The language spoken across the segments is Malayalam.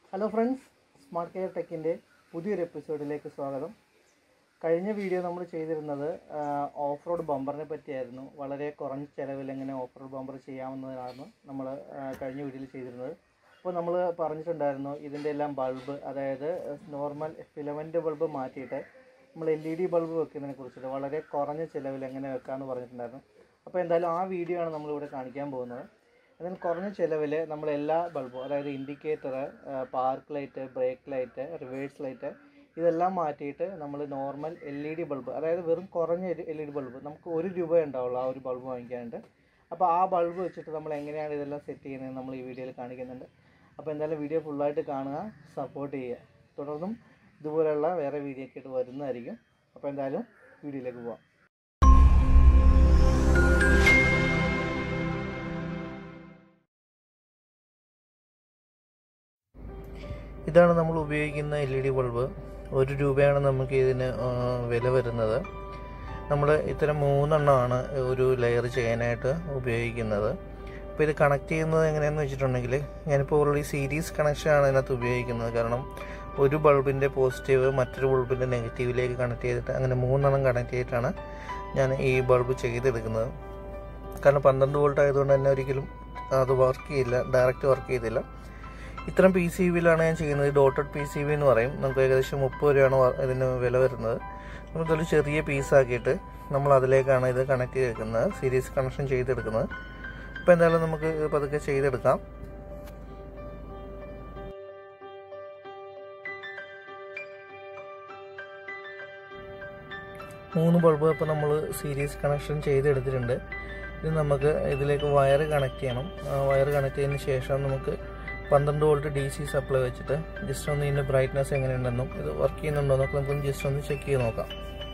ഹലോ ഫ്രണ്ട്സ് സ്മാർട്ട് കെയർ ടെക്കിൻ്റെ പുതിയൊരു എപ്പിസോഡിലേക്ക് സ്വാഗതം കഴിഞ്ഞ വീഡിയോ നമ്മൾ ചെയ്തിരുന്നത് ഓഫ് റോഡ് ബമ്പറിനെ പറ്റിയായിരുന്നു വളരെ കുറഞ്ഞ ചിലവിൽ എങ്ങനെ ഓഫ് റോഡ് ബമ്പർ ചെയ്യാവുന്നതാണ് നമ്മൾ കഴിഞ്ഞ വീഡിയോയിൽ ചെയ്തിരുന്നത് അപ്പോൾ നമ്മൾ പറഞ്ഞിട്ടുണ്ടായിരുന്നു ഇതിൻ്റെ എല്ലാം ബൾബ് അതായത് നോർമൽ ഫിലമെൻ്റ് ബൾബ് മാറ്റിയിട്ട് നമ്മൾ എൽ ഇ ഡി ബൾബ് വെക്കുന്നതിനെ കുറിച്ചിട്ട് വളരെ കുറഞ്ഞ ചിലവിൽ എങ്ങനെ വെക്കാമെന്ന് പറഞ്ഞിട്ടുണ്ടായിരുന്നു അപ്പോൾ എന്തായാലും ആ വീഡിയോ ആണ് നമ്മളിവിടെ കാണിക്കാൻ പോകുന്നത് അതിന് കുറഞ്ഞ ചിലവിൽ നമ്മൾ എല്ലാ ബൾബും അതായത് indicator park light brake light reverse light ഇതെല്ലാം മാറ്റിയിട്ട് നമ്മൾ normal L E D bulb അതായത് വെറും കുറഞ്ഞ എൽ ഇ ഡി ബൾബ് നമുക്ക് ഒരു രൂപ ഉണ്ടാവുള്ളൂ ആ ഒരു ബൾബ് വാങ്ങിക്കാനായിട്ട് അപ്പോൾ ആ ബൾബ് വെച്ചിട്ട് നമ്മൾ എങ്ങനെയാണ് ഇതെല്ലാം സെറ്റ് ചെയ്യുന്നത് നമ്മൾ ഈ വീഡിയോയിൽ കാണിക്കുന്നുണ്ട് അപ്പോൾ എന്തായാലും വീഡിയോ ഫുള്ളായിട്ട് കാണുക സപ്പോർട്ട് ചെയ്യുക തുടർന്നും ഇതുപോലെയുള്ള വേറെ വീഡിയോ ഒക്കെ ആയിട്ട് വരുന്നതായിരിക്കും അപ്പോൾ എന്തായാലും വീഡിയോയിലേക്ക് പോവാം ഇതാണ് നമ്മൾ ഉപയോഗിക്കുന്ന എൽ ഇ ഡി ബൾബ് ഒരു രൂപയാണ് നമുക്ക് ഇതിന് ആ, വില വരുന്നത് നമ്മൾ ഇത്തരം മൂന്നെണ്ണമാണ് ഒരു ലെയർ ചെയ്യാനായിട്ട് ഉപയോഗിക്കുന്നത് അപ്പോൾ ഇത് കണക്ട് ചെയ്യുന്നത് എങ്ങനെയാണെന്ന് വെച്ചിട്ടുണ്ടെങ്കിൽ ഞാനിപ്പോൾ ഓൾറെഡി സീരീസ് കണക്ഷനാണ് ഇതിനകത്ത് ഉപയോഗിക്കുന്നത് കാരണം ഒരു ബൾബിൻ്റെ പോസിറ്റീവ് മറ്റൊരു ബൾബിൻ്റെ നെഗറ്റീവിലേക്ക് കണക്ട് ചെയ്തിട്ട് അങ്ങനെ മൂന്നെണ്ണം കണക്ട് ചെയ്തിട്ടാണ് ഞാൻ ഈ ബൾബ് ചെയ്തെടുക്കുന്നത് കാരണം പന്ത്രണ്ട് വോൾട്ട് ആയതുകൊണ്ട് തന്നെ ഒരിക്കലും അത് വർക്ക് ചെയ്യില്ല ഡയറക്റ്റ് വർക്ക് ചെയ്തില്ല ഇത്തരം പി സി ബിയിലാണ് ഞാൻ ചെയ്യുന്നത് ഡോട്ടഡ് പി സി ബി എന്ന് പറയും നമുക്ക് ഏകദേശം മുപ്പത് രൂപയാണ് വ- ഇതിന് വില വരുന്നത് നമുക്കൊരു ചെറിയ പീസാക്കിയിട്ട് നമ്മൾ അതിലേക്കാണ് ഇത് കണക്ട് ചെയ്തെടുക്കുന്നത് സീരീസ് കണക്ഷൻ ചെയ്തെടുക്കുന്നത് അപ്പോൾ എന്തായാലും നമുക്ക് ഇത് പതുക്കെ ചെയ്തെടുക്കാം മൂന്ന് ബൾബ് ഇപ്പോൾ നമ്മൾ സീരീസ് കണക്ഷൻ ചെയ്തെടുത്തിട്ടുണ്ട് ഇത് നമുക്ക് ഇതിലേക്ക് വയർ കണക്ട് ചെയ്യണം വയർ കണക്ട് ചെയ്തതിന് ശേഷം നമുക്ക് പന്ത്രണ്ട് വോൾട്ട് ഡി സി സപ്ലൈ വെച്ചിട്ട് ജസ്റ്റ് ഒന്ന് ഇതിൻ്റെ ബ്രൈറ്റ്നസ് എങ്ങനെയുണ്ടെന്നും ഇത് വർക്ക് ചെയ്യുന്നുണ്ടോ എന്നൊക്കെ നമുക്ക് ജസ്റ്റ് ഒന്ന് ചെക്ക് ചെയ്ത് നോക്കാം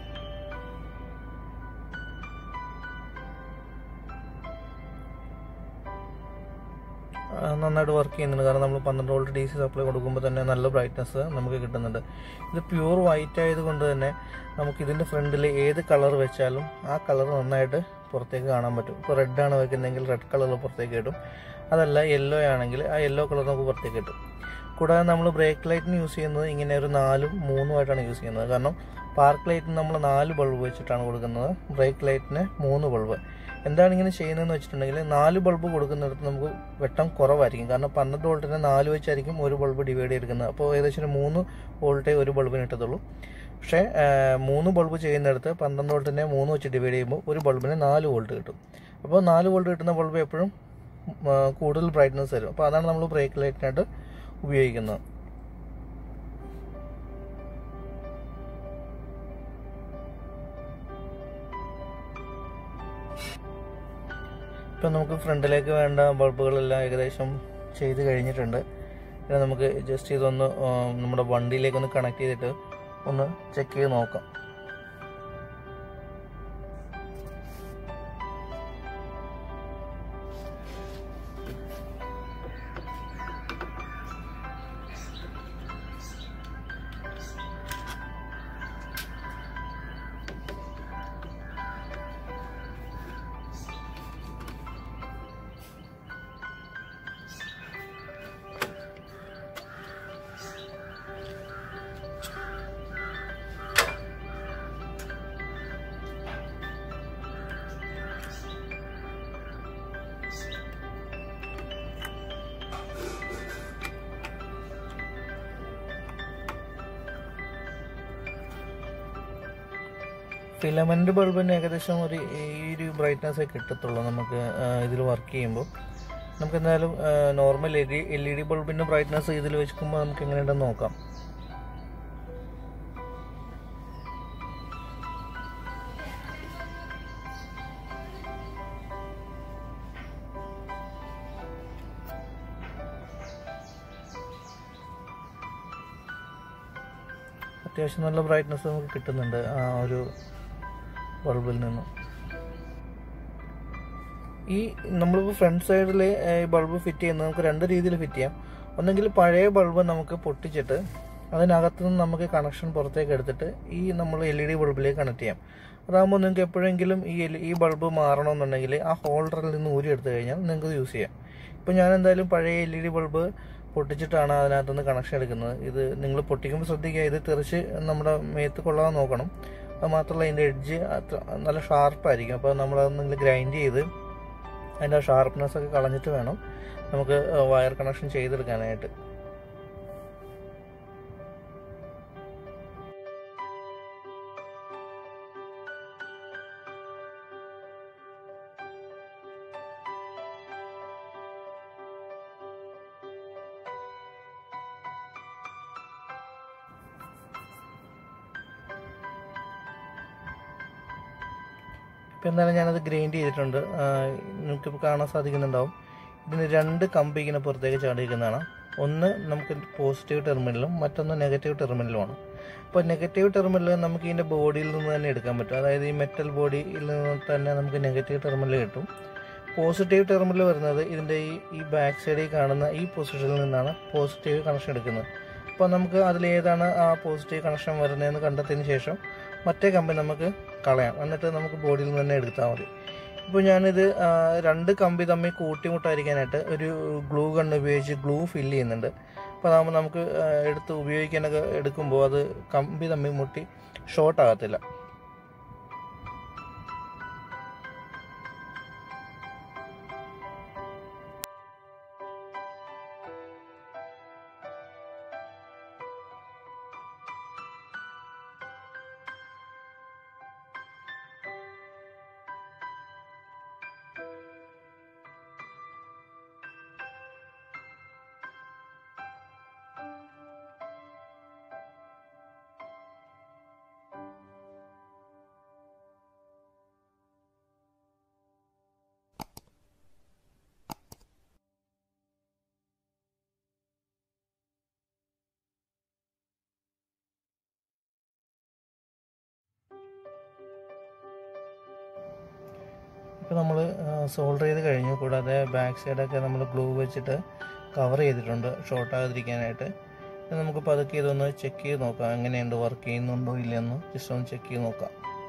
ആ, നന്നായിട്ട് വർക്ക് ചെയ്യുന്നുണ്ട് കാരണം നമ്മൾ പന്ത്രണ്ട് വോൾട്ട് ഡി സി സപ്ലൈ കൊടുക്കുമ്പോൾ തന്നെ നല്ല ബ്രൈറ്റ്നസ് നമുക്ക് കിട്ടുന്നുണ്ട് ഇത് പ്യൂർ വൈറ്റ് ആയതുകൊണ്ട് തന്നെ നമുക്ക് ഇതിൻ്റെ ഫ്രണ്ടിൽ ഏത് കളർ വെച്ചാലും ആ കളർ നന്നായിട്ട് പുറത്തേക്ക് കാണാൻ പറ്റും ഇപ്പോൾ റെഡ് ആണ് വെക്കുന്നതെങ്കിൽ റെഡ് കളർ പുറത്തേക്ക് കിട്ടും അതല്ല യെല്ലോ ആണെങ്കിൽ ആ യെല്ലോ കളർ നമുക്ക് പുറത്തേക്ക് കിട്ടും കൂടാതെ നമ്മൾ ബ്രേക്ക് ലൈറ്റിന് യൂസ് ചെയ്യുന്നത് ഇങ്ങനെ ഒരു നാലും മൂന്നും ആയിട്ടാണ് യൂസ് ചെയ്യുന്നത് കാരണം പാർക്ക് ലൈറ്റിന് നമ്മൾ നാല് ബൾബ് വെച്ചിട്ടാണ് കൊടുക്കുന്നത് ബ്രേക്ക് ലൈറ്റിന് മൂന്ന് ബൾബ് എന്താണ് ഇങ്ങനെ ചെയ്യുന്നതെന്ന് വെച്ചിട്ടുണ്ടെങ്കിൽ നാല് ബൾബ് കൊടുക്കുന്നിടത്ത് നമുക്ക് വെട്ടം കുറവായിരിക്കും കാരണം പന്ത്രണ്ട് വോൾട്ടിന് നാല് വെച്ചായിരിക്കും ഒരു ബൾബ് ഡിവൈഡ് ചെയ്തെടുക്കുന്നത് അപ്പോൾ ഏകദേശം ഒരു മൂന്ന് വോൾട്ടേ ഒരു ബൾബിന് കിട്ടത്തുള്ളൂ പക്ഷേ ആ, മൂന്ന് ബൾബ് ചെയ്യുന്നിടത്ത് പന്ത്രണ്ട് വോൾട്ടിനെ മൂന്ന് വെച്ച് ഡിവൈഡ് ചെയ്യുമ്പോൾ ഒരു ബൾബിന് നാല് വോൾട്ട് കിട്ടും അപ്പോൾ നാല് വോൾട്ട് കിട്ടുന്ന ബൾബ് എപ്പോഴും ആ, കൂടുതൽ ബ്രൈറ്റ്നസ് തരും അപ്പോൾ അതാണ് നമ്മൾ ബ്രേക്ക് ലൈറ്റിനായിട്ട് ഉപയോഗിക്കുന്നത് ഇപ്പം നമുക്ക് ഫ്രണ്ടിലേക്ക് വേണ്ട ബൾബുകളെല്ലാം ഏകദേശം ചെയ്ത് കഴിഞ്ഞിട്ടുണ്ട് ഇനി നമുക്ക് ജസ്റ്റ് ഇതൊന്ന് ആ, നമ്മുടെ വണ്ടിയിലേക്ക് ഒന്ന് കണക്ട് ചെയ്തിട്ട് ഒന്ന് ചെക്ക് ചെയ്ത് നോക്കാം ഫിലമെന്റ് ബൾബിന് ഏകദേശം ഒരു ഈ ഒരു ബ്രൈറ്റ്നസ് കിട്ടത്തുള്ളൂ നമുക്ക് ഇതിൽ വർക്ക് ചെയ്യുമ്പോൾ നമുക്ക് എന്തായാലും നോർമൽ എൽ ഇ ഡി ബൾബിന്റെ ബ്രൈറ്റ്നസ് ഇതിൽ വെക്കുമ്പോൾ നമുക്ക് എങ്ങനെയുണ്ടെന്ന് നോക്കാം അത്യാവശ്യം നല്ല ബ്രൈറ്റ്നസ് നമുക്ക് കിട്ടുന്നുണ്ട് ആ ഒരു ബൾബിൽ നിന്നും ഈ നമ്മളിപ്പോൾ ഫ്രണ്ട് സൈഡിൽ ബൾബ് ഫിറ്റ് ചെയ്യുന്നത് നമുക്ക് രണ്ട് രീതിയിൽ ഫിറ്റ് ചെയ്യാം ഒന്നെങ്കിൽ പഴയ ബൾബ് നമുക്ക് പൊട്ടിച്ചിട്ട് അതിനകത്ത് നിന്ന് നമുക്ക് കണക്ഷൻ പുറത്തേക്ക് എടുത്തിട്ട് ഈ നമ്മൾ എൽ ഇ ഡി ബൾബിലേക്ക് കണക്ട് ചെയ്യാം അതാകുമ്പോൾ നിങ്ങൾക്ക് എപ്പോഴെങ്കിലും ഈ എൽ- ഈ ബൾബ് മാറണമെന്നുണ്ടെങ്കിൽ ആ ഹോൾഡറിൽ നിന്ന് ഊരി എടുത്തു കഴിഞ്ഞാൽ നിങ്ങൾക്ക് യൂസ് ചെയ്യാം ഇപ്പോൾ ഞാൻ എന്തായാലും പഴയ എൽ ഇ ഡി ബൾബ് പൊട്ടിച്ചിട്ടാണ് അതിനകത്തുനിന്ന് കണക്ഷൻ എടുക്കുന്നത് ഇത് നിങ്ങൾ പൊട്ടിക്കുമ്പോൾ ശ്രദ്ധിക്കുക ഇത് തെറിച്ച് നമ്മുടെ മേത്ത് കൊള്ളാൻ നോക്കണം അത് മാത്രമല്ല ഇതിൻ്റെ എഡ്ജ് അത്ര നല്ല ഷാർപ്പായിരിക്കും അപ്പോൾ നമ്മളതൊന്ന് ഗ്രൈൻഡ് ചെയ്ത് അതിൻ്റെ ഷാർപ്നെസ് ഒക്കെ കളഞ്ഞിട്ട് വേണം നമുക്ക് വയർ കണക്ഷൻ ചെയ്തെടുക്കാനായിട്ട് ഇപ്പം എന്തായാലും ഞാനത് ഗ്രൈൻഡ് ചെയ്തിട്ടുണ്ട് നിങ്ങൾക്കിപ്പോൾ കാണാൻ സാധിക്കുന്നുണ്ടാവും ഇതിന് രണ്ട് കമ്പി ഇങ്ങനെ പുറത്തേക്ക് ചാടിയിരിക്കുന്നതാണ് ഒന്ന് നമുക്ക് പോസിറ്റീവ് ടെർമിനലും മറ്റൊന്ന് നെഗറ്റീവ് ടെർമിനലുമാണ് അപ്പോൾ നെഗറ്റീവ് ടെർമിനൽ നമുക്ക് ഇതിൻ്റെ ബോഡിയിൽ നിന്ന് തന്നെ എടുക്കാൻ പറ്റും അതായത് ഈ മെറ്റൽ ബോഡിയിൽ നിന്ന് തന്നെ നമുക്ക് നെഗറ്റീവ് ടെർമിനൽ കിട്ടും പോസിറ്റീവ് ടെർമിനൽ വരുന്നത് ഇതിൻ്റെ ഈ ഈ ബാക്ക് സൈഡിൽ കാണുന്ന ഈ പൊസിഷനിൽ നിന്നാണ് പോസിറ്റീവ് കണക്ഷൻ എടുക്കുന്നത് അപ്പോൾ നമുക്ക് അതിലേതാണ് ആ പോസിറ്റീവ് കണക്ഷൻ വരുന്നതെന്ന് കണ്ടെത്തിയതിന് ശേഷം മറ്റേ കമ്പി നമുക്ക് കളയാം എന്നിട്ട് നമുക്ക് ബോഡിയിൽ നിന്ന് തന്നെ എടുത്താൽ മതി ഇപ്പോൾ ഞാനിത് രണ്ട് കമ്പി തമ്മിൽ കൂട്ടിമുട്ടായിരിക്കാനായിട്ട് ഒരു ഗ്ലൂ ഗണ്ണ് ഉപയോഗിച്ച് ഗ്ലൂ ഫില്ല് ചെയ്യുന്നുണ്ട് അപ്പോൾ അതാകുമ്പോൾ നമുക്ക് എടുത്ത് ഉപയോഗിക്കാനൊക്കെ എടുക്കുമ്പോൾ അത് കമ്പി തമ്മിൽ മുട്ടി ഷോർട്ട് ആകത്തില്ല ഇപ്പോൾ നമ്മൾ സോൾഡർ ചെയ്ത് കഴിഞ്ഞു കൂടാതെ ബാക്ക് സൈഡൊക്കെ നമ്മൾ ഗ്ലൂ വെച്ചിട്ട് കവർ ചെയ്തിട്ടുണ്ട് ഷോർട്ട് ആകാതിരിക്കാനായിട്ട് നമുക്ക് പതുക്കെ ഇതൊന്ന് ചെക്ക് ചെയ്ത് നോക്കാം എങ്ങനെയുണ്ട് വർക്ക് ചെയ്യുന്നുണ്ടോ ഇല്ലയെന്ന് ജസ്റ്റ് ഒന്ന് ചെക്ക് ചെയ്ത് നോക്കാം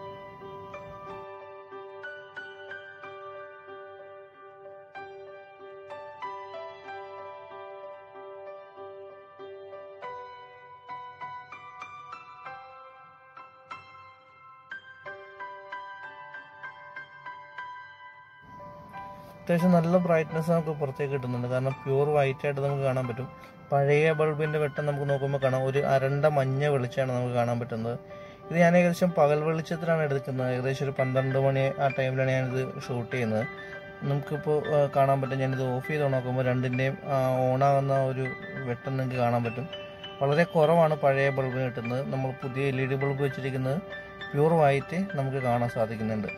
അത്യാവശ്യം നല്ല ബ്രൈറ്റ്നസ് നമുക്ക് പുറത്തേക്ക് കിട്ടുന്നുണ്ട് കാരണം പ്യൂർ വൈറ്റ് ആയിട്ട് നമുക്ക് കാണാൻ പറ്റും പഴയ ബൾബിൻ്റെ വെട്ടം നമുക്ക് നോക്കുമ്പോൾ കാണാം ഒരു അരണ്ട മഞ്ഞ വെളിച്ചമാണ് നമുക്ക് കാണാൻ പറ്റുന്നത് ഇത് ഞാൻ ഏകദേശം പകൽ വെളിച്ചത്തിലാണ് എടുക്കുന്നത് ഏകദേശം ഒരു പന്ത്രണ്ട് മണി ആ ടൈമിലാണ് ഞാനിത് ഷൂട്ട് ചെയ്യുന്നത് നമുക്കിപ്പോൾ കാണാൻ പറ്റും ഞാനിത് ഓഫ് ചെയ്ത് നോക്കുമ്പോൾ രണ്ടിൻ്റെയും ഓണാകുന്ന ഒരു വെട്ടം നിങ്ങൾക്ക് കാണാൻ പറ്റും വളരെ കുറവാണ് പഴയ ബൾബിന് കിട്ടുന്നത് നമ്മൾ പുതിയ എൽ ഇ ഡി ബൾബ് വെച്ചിരിക്കുന്നത് പ്യൂർ വൈറ്റ് നമുക്ക് കാണാൻ സാധിക്കുന്നുണ്ട്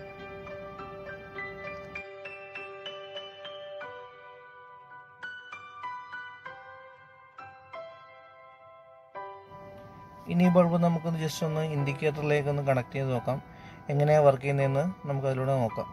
ഇനി ഈ ബൾബ് നമുക്കൊന്ന് ജസ്റ്റ് ഒന്ന് ഇൻഡിക്കേറ്ററിലേക്ക് ഒന്ന് കണക്ട് ചെയ്ത് നോക്കാം എങ്ങനെയാണ് വർക്ക് ചെയ്യുന്നതെന്ന് നമുക്ക് അതിലൂടെ നോക്കാം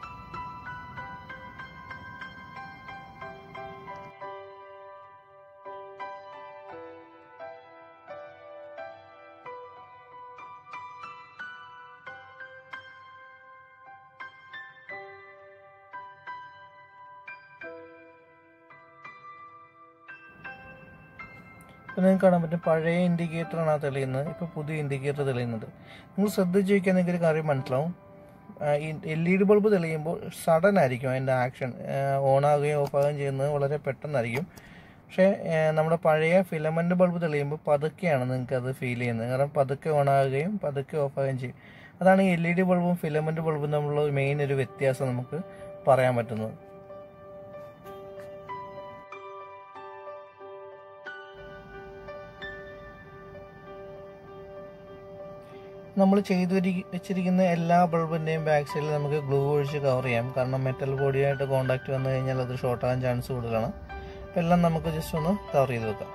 ഇപ്പം നിങ്ങൾക്ക് കാണാൻ പറ്റും പഴയ ഇൻഡിക്കേറ്ററാണ് ആ തെളിയുന്നത് ഇപ്പോൾ പുതിയ ഇൻഡിക്കേറ്റർ തെളിയുന്നത് നിങ്ങൾ ശ്രദ്ധിച്ച് നോക്കിയാൽ നിങ്ങൾക്ക് ഒരു കാര്യം മനസ്സിലാവും ഈ എൽ ഇ ഡി ബൾബ് തെളിയുമ്പോൾ സഡൻ ആയിരിക്കും അതിൻ്റെ ആക്ഷൻ ഓൺ ആകുകയും ഓഫ് ആകുകയും ചെയ്യുന്നത് വളരെ പെട്ടെന്നായിരിക്കും പക്ഷേ നമ്മുടെ പഴയ ഫിലമെൻ്റ് ബൾബ് തെളിയുമ്പോൾ പതുക്കെയാണ് നിങ്ങൾക്ക് അത് ഫീൽ ചെയ്യുന്നത് കാരണം പതുക്കെ ഓൺ ആകുകയും പതുക്കെ ഓഫ് ആകുകയും ചെയ്യും അതാണ് ഈ എൽ ഇ ഡി ബൾബും ഫിലമെൻ്റ് ബൾബും തമ്മിലുള്ള മെയിൻ ഒരു വ്യത്യാസം നമുക്ക് പറയാൻ പറ്റുന്നത് നമ്മൾ ചെയ്തു വെച്ചിരിക്കുന്ന എല്ലാ ബൾബിൻ്റെയും ബാക്ക് സൈഡിൽ നമുക്ക് ഗ്ലൂ ഒഴിച്ച് കവർ ചെയ്യാം കാരണം മെറ്റൽ ബോഡിയായിട്ട് കോണ്ടാക്ട് വന്നു കഴിഞ്ഞാൽ അത് ഷോർട്ട് ആകാൻ ചാൻസ് കൂടുതലാണ് അപ്പം എല്ലാം നമുക്ക് ജസ്റ്റ് ഒന്ന് കവർ ചെയ്ത് വെക്കാം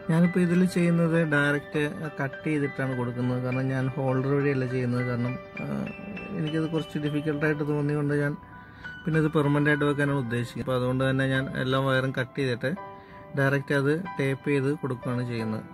ഞാനിപ്പോൾ ഇതിൽ ചെയ്യുന്നത് ഡയറക്റ്റ് കട്ട് ചെയ്തിട്ടാണ് കൊടുക്കുന്നത് കാരണം ഞാൻ ഹോൾഡർ വഴിയല്ല ചെയ്യുന്നത് കാരണം ആ, എനിക്കത് കുറച്ച് ഡിഫിക്കൽട്ടായിട്ട് തോന്നിയുകൊണ്ട് ഞാൻ പിന്നെ ഇത് പെർമനൻ്റ് ആയിട്ട് വെക്കാനാണ് ഉദ്ദേശിക്കുന്നത് അപ്പോൾ അതുകൊണ്ട് തന്നെ ഞാൻ എല്ലാ വയറും കട്ട് ചെയ്തിട്ട് ഡയറക്റ്റ് അത് ടേപ്പ് ചെയ്ത് കൊടുക്കുകയാണ് ചെയ്യുന്നത്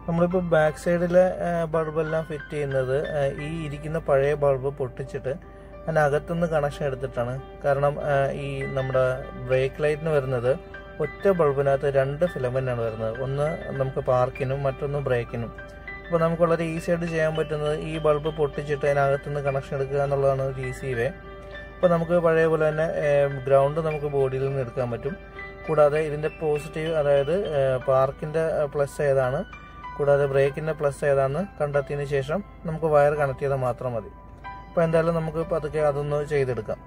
നമ്മളിപ്പോൾ ബാക്ക് സൈഡിലെ ബൾബെല്ലാം ഫിറ്റ് ചെയ്യുന്നത് ആ, ഈ ഇരിക്കുന്ന പഴയ ബൾബ് പൊട്ടിച്ചിട്ട് അതിനകത്തുനിന്ന് കണക്ഷൻ എടുത്തിട്ടാണ് കാരണം ആ, ഈ നമ്മുടെ ബ്രേക്ക് ലൈറ്റിന് വരുന്നത് ഒറ്റ ബൾബിനകത്ത് രണ്ട് ഫിലമെൻ്റ് ആണ് വരുന്നത് ഒന്ന് നമുക്ക് പാർക്കിനും മറ്റൊന്ന് ബ്രേക്കിനും അപ്പോൾ നമുക്ക് വളരെ ഈസി ആയിട്ട് ചെയ്യാൻ പറ്റുന്നത് ഈ ബൾബ് പൊട്ടിച്ചിട്ട് അതിനകത്തുനിന്ന് കണക്ഷൻ എടുക്കുക എന്നുള്ളതാണ് ഒരു ഈസി വേ അപ്പോൾ നമുക്ക് പഴയ പോലെ തന്നെ ഗ്രൗണ്ട് നമുക്ക് ബോഡിയിൽ നിന്ന് എടുക്കാൻ പറ്റും കൂടാതെ ഇതിൻ്റെ പോസിറ്റീവ് അതായത് പാർക്കിൻ്റെ പ്ലസ് ഏതാണ് കൂടാതെ ബ്രേക്കിൻ്റെ പ്ലസ് ഏതാണെന്ന് കണ്ടെത്തിയതിന് ശേഷം നമുക്ക് വയർ കണക്ട് ചെയ്താൽ മാത്രം മതി അപ്പോൾ എന്തായാലും നമുക്ക് പതുക്കെ അതൊന്ന് ചെയ്തെടുക്കാം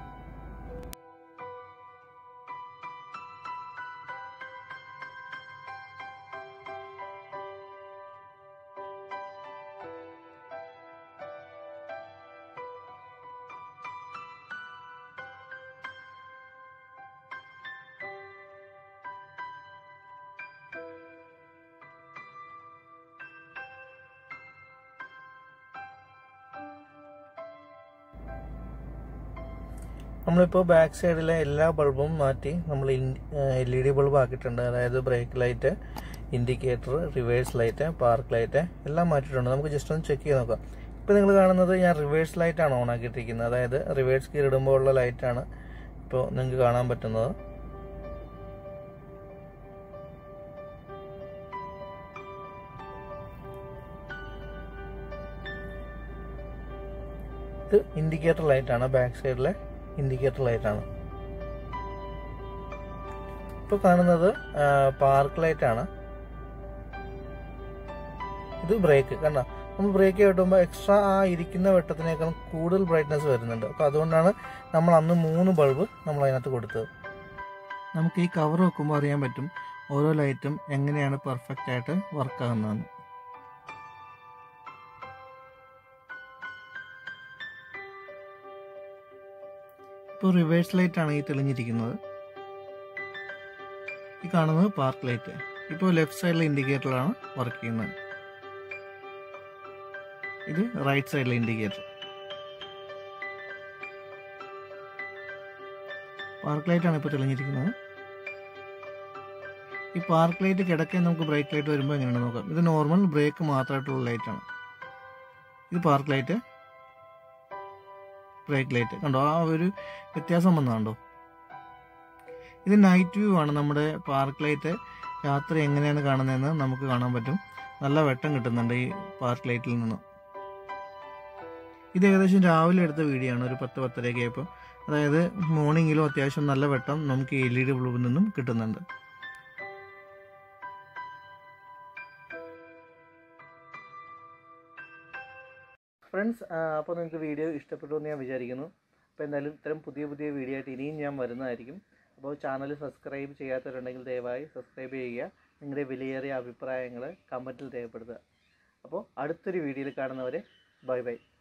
നമ്മളിപ്പോൾ ബാക്ക് സൈഡിലെ എല്ലാ ബൾബും മാറ്റി നമ്മൾ എൽ ഇ ഡി ബൾബ് ആക്കിയിട്ടുണ്ട് അതായത് brake light indicator reverse light park light എല്ലാം മാറ്റിയിട്ടുണ്ട് നമുക്ക് ജസ്റ്റ് ഒന്ന് ചെക്ക് ചെയ്ത് നോക്കാം ഇപ്പോൾ നിങ്ങൾ കാണുന്നത് ഞാൻ റിവേഴ്സ് ലൈറ്റാണ് ഓൺ ആക്കിയിട്ടിരിക്കുന്നത് അതായത് റിവേഴ്സ് ഗിയർ ഇടുമ്പോൾ ഉള്ള ലൈറ്റാണ് ഇപ്പോൾ നിങ്ങൾക്ക് കാണാൻ പറ്റുന്നത് ഇത് ഇൻഡിക്കേറ്റർ ലൈറ്റാണ് ബാക്ക് സൈഡിലെ ഇൻഡിക്കേറ്റർ ലൈറ്റാണ് ഇപ്പോൾ കാണുന്നത് പാർക്ക് ലൈറ്റാണ് ഇത് ബ്രേക്ക് കണ്ടോ നമ്മൾ ബ്രേക്ക് കിട്ടുമ്പോൾ എക്സ്ട്രാ ആ ഇരിക്കുന്ന വെട്ടത്തിനേക്കാൾ കൂടുതൽ ബ്രൈറ്റ്നസ് വരുന്നുണ്ട് അപ്പോൾ അതുകൊണ്ടാണ് നമ്മൾ അന്ന് മൂന്ന് ബൾബ് നമ്മൾ അതിനകത്ത് കൊടുത്തത് നമുക്ക് ഈ കവർ വെക്കുമ്പോൾ അറിയാൻ പറ്റും ഓരോ ലൈറ്റും എങ്ങനെയാണ് പെർഫെക്റ്റ് ആയിട്ട് വർക്ക് ആകുന്നതെന്ന് ഇപ്പോൾ റിവേഴ്സ് ലൈറ്റ് ആണ് ഈ തെളിഞ്ഞിരിക്കുന്നത് ഈ കാണുന്നത് പാർക്ക് ലൈറ്റ് ഇപ്പോൾ ലെഫ്റ്റ് സൈഡിലെ ഇൻഡിക്കേറ്ററിലാണ് വർക്ക് ചെയ്യുന്നത് ഇത് റൈറ്റ് സൈഡിലെ ഇൻഡിക്കേറ്റർ പാർക്ക് ലൈറ്റ് ആണ് ഇപ്പോൾ തെളിഞ്ഞിരിക്കുന്നത് ഈ പാർക്ക് ലൈറ്റ് കിടക്കാൻ നമുക്ക് ബ്രേക്ക് ലൈറ്റ് വരുമ്പോൾ എങ്ങനെയാണ് നോക്കാം ഇത് നോർമൽ ബ്രേക്ക് മാത്രമായിട്ടുള്ള ലൈറ്റാണ് ഇത് പാർക്ക് ലൈറ്റ് ബ്രേക്ക് ലൈറ്റ് കണ്ടോ ആ ഒരു വ്യത്യാസം വന്നതുണ്ടോ ഇത് നൈറ്റ് വ്യൂ ആണ് നമ്മുടെ പാർക്ക് ലൈറ്റ് രാത്രി എങ്ങനെയാണ് കാണുന്നതെന്ന് നമുക്ക് കാണാൻ പറ്റും നല്ല വെട്ടം കിട്ടുന്നുണ്ട് ഈ പാർക്ക് ലൈറ്റിൽ നിന്ന് ഇത് ഏകദേശം രാവിലെ എടുത്ത വീഡിയോ ആണ് ഒരു പത്ത് പത്തരയൊക്കെ ആയപ്പോൾ അതായത് മോർണിംഗിലും അത്യാവശ്യം നല്ല വെട്ടം നമുക്ക് എൽ ഇ ഡി ബൾബിൽ നിന്നും കിട്ടുന്നുണ്ട് ഫ്രണ്ട്സ് അപ്പോൾ നിങ്ങൾക്ക് വീഡിയോ ഇഷ്ടപ്പെട്ടു എന്ന് ഞാൻ വിചാരിക്കുന്നു അപ്പോൾ എന്തായാലും ഇത്തരം പുതിയ പുതിയ വീഡിയോ ആയിട്ട് ഇനിയും ഞാൻ വരുന്നതായിരിക്കും അപ്പോൾ ചാനൽ സബ്സ്ക്രൈബ് ചെയ്യാത്തവരുണ്ടെങ്കിൽ ദയവായി സബ്സ്ക്രൈബ് ചെയ്യുക നിങ്ങളുടെ വിലയേറിയ അഭിപ്രായങ്ങൾ കമൻറ്റിൽ രേഖപ്പെടുത്തുക അപ്പോൾ അടുത്തൊരു വീഡിയോയിൽ കാണുന്നവരെ ബൈ ബൈ